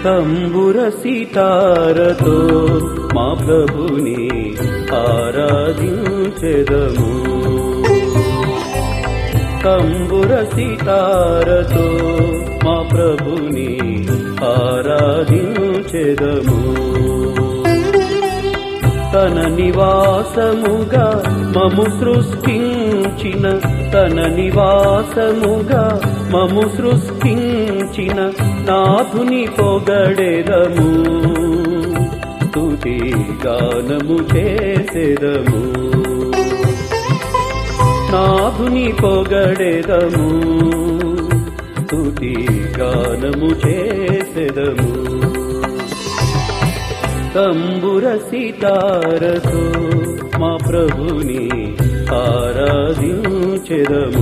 తంబుర సితారతో మా ప్రభుని ఆరాధించెదము తంబుర సితారతో మా ప్రభుని ఆరాధించెదము తన నివాసముగా మము సృష్టించిన తన నివాసముగా మము సృష్టించిన నాథుని పొగడెదము స్తుతి గానము చేసెదము నాథుని పొగడెదము స్తుతి గానము చేసెదము తంబుర సితారతో మా ప్రభుని ఆరాధించెదము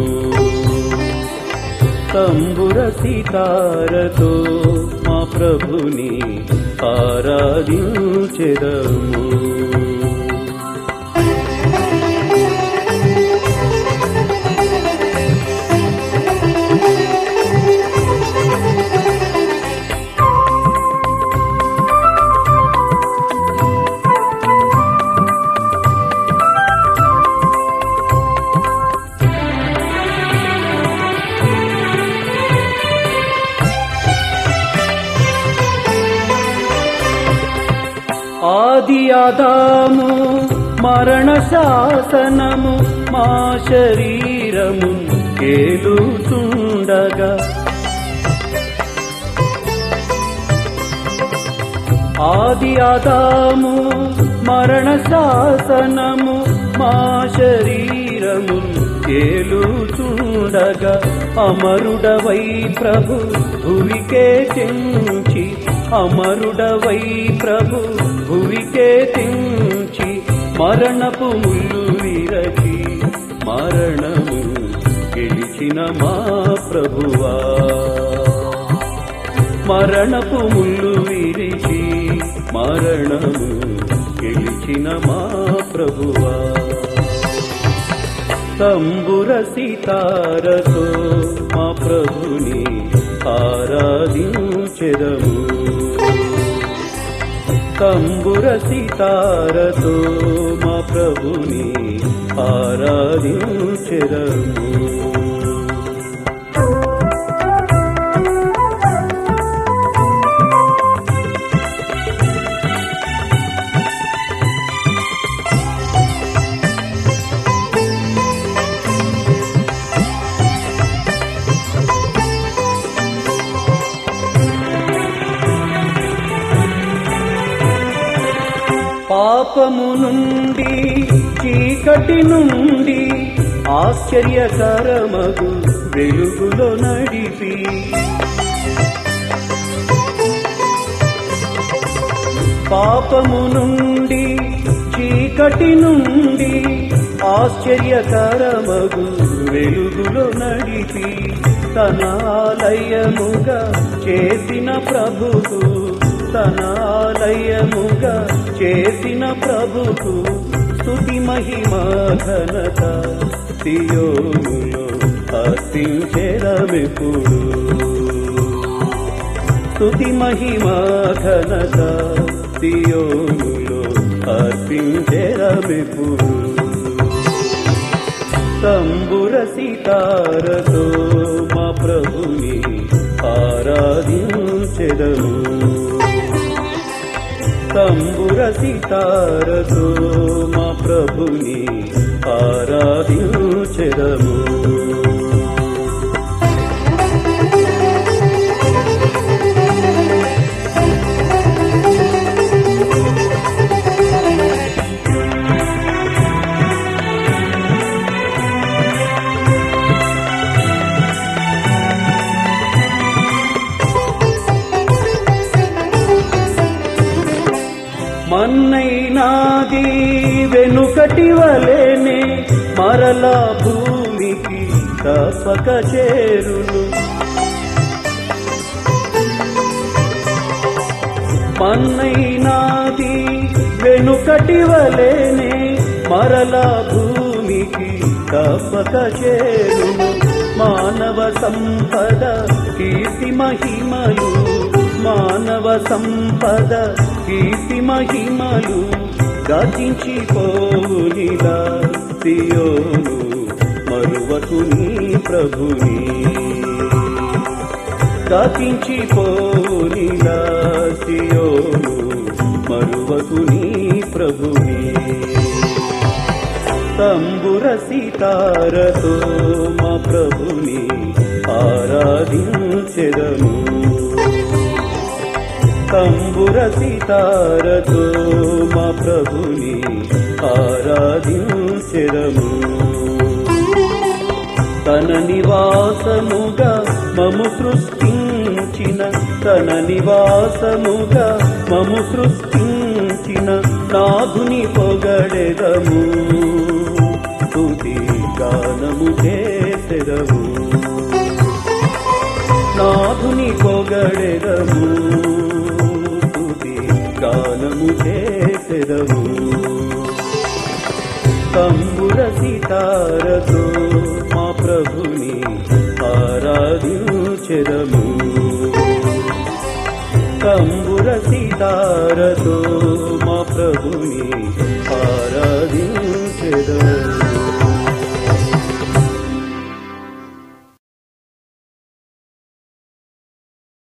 తంబుర సితారతో మా ప్రభుని ఆరాధించెదము ఆది ఆదాము మరణ శాసనము మా శరీరము ఏలుతుండగా ఆది ఆదాము మరణ శాసనము మా శరీరము ఏలుతుండగా అమరుడవై ప్రభు భువికే చెంచి అమరుడవై ప్రభు భువికే తెంచి మరణపు ముళ్ళు విరచి మరణము గెలిచిన మా ప్రభువా మరణపు ముళ్ళు విరిచి మరణము గెలిచిన మా ప్రభువా తంబుర సితారతో మా ప్రభుని ఆరాధించెదము తంబుర సితారతో మా ప్రభుని ఆరాధించెదము పాపము నుండి చీకటి నుండి ఆశ్చర్యకరమగు వెలుగులో నడిపి పాపము నుండి చీకటి నుండి ఆశ్చర్యకరమగు వెలుగులో నడిపి తన ఆలయముగా చేసిన ప్రభుకు తన ఆలయముగా చేసిన ప్రభుకు స్తుతి మహిమ ఘనత సియోనులో అర్పించెదమెప్పుడు స్తుతి మహిమ ఘనత సియోనులో అర్పించెదమెప్పుడు తంబుర సితారతో మా ప్రభుని ఆరాధించెదము తంబుర సితారతో మా ప్రభుని ఆరాధించెదము మన్నైనాది వెనుకటి వలెనే మరలా భూమికి తప్పక చేరును మన్నైనాది వెనుకటి వలెనే మరలా భూమికి తప్పక చేరును మానవ సంపద కీర్తి మహిమలు మానవ సంపద కీర్తి మహిమలు గతించి పోవునిలా సియోను మరువకు నీ ప్రభుని గతించి పోవునిలా సియోను మరువకు నీ ప్రభుని తంబుర సితారతో మా ప్రభుని ఆరాధించెదము తంబుర సితారతో మా ప్రభుని ఆరాధించెదము తన నివాసముగా మము సృష్టించిన తన నివాసముగా మము సృష్టించిన నాథుని పొగడెదము స్తుతి గానము చేసెదము నాథుని పొగడెదము స్తుతి గానము చేసెదము తంబుర సితారతో మా ప్రభుని ఆరాధించెదము తంబుర సితారతో మా ప్రభుని